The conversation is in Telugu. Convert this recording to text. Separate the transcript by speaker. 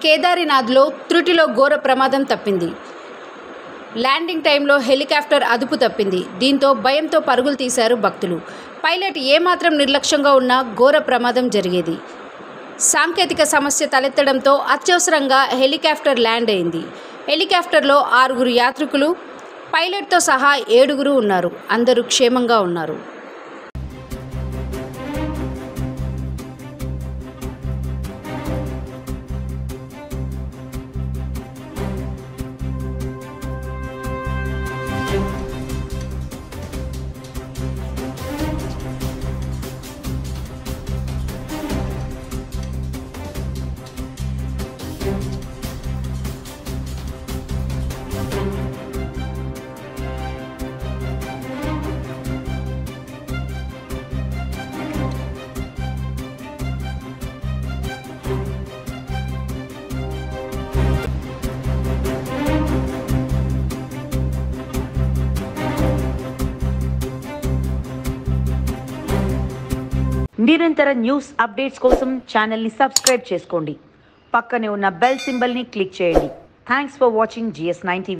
Speaker 1: కేదారినాథ్లో త్రుటిలో ఘోర ప్రమాదం తప్పింది ల్యాండింగ్ టైంలో హెలికాప్టర్ అదుపు తప్పింది దీంతో భయంతో పరుగులు తీశారు భక్తులు పైలట్ ఏమాత్రం నిర్లక్ష్యంగా ఉన్నా ఘోర ప్రమాదం జరిగేది సాంకేతిక సమస్య తలెత్తడంతో అత్యవసరంగా హెలికాప్టర్ ల్యాండ్ అయింది హెలికాప్టర్లో ఆరుగురు యాత్రికులు పైలట్తో సహా ఏడుగురు ఉన్నారు అందరూ క్షేమంగా ఉన్నారు
Speaker 2: నిరంతర న్యూస్ అప్డేట్స్ కోసం ఛానల్ని సబ్స్క్రైబ్ చేసుకోండి పక్కనే ఉన్న బెల్ సింబల్ని క్లిక్ చేయండి thanks for watching GS nine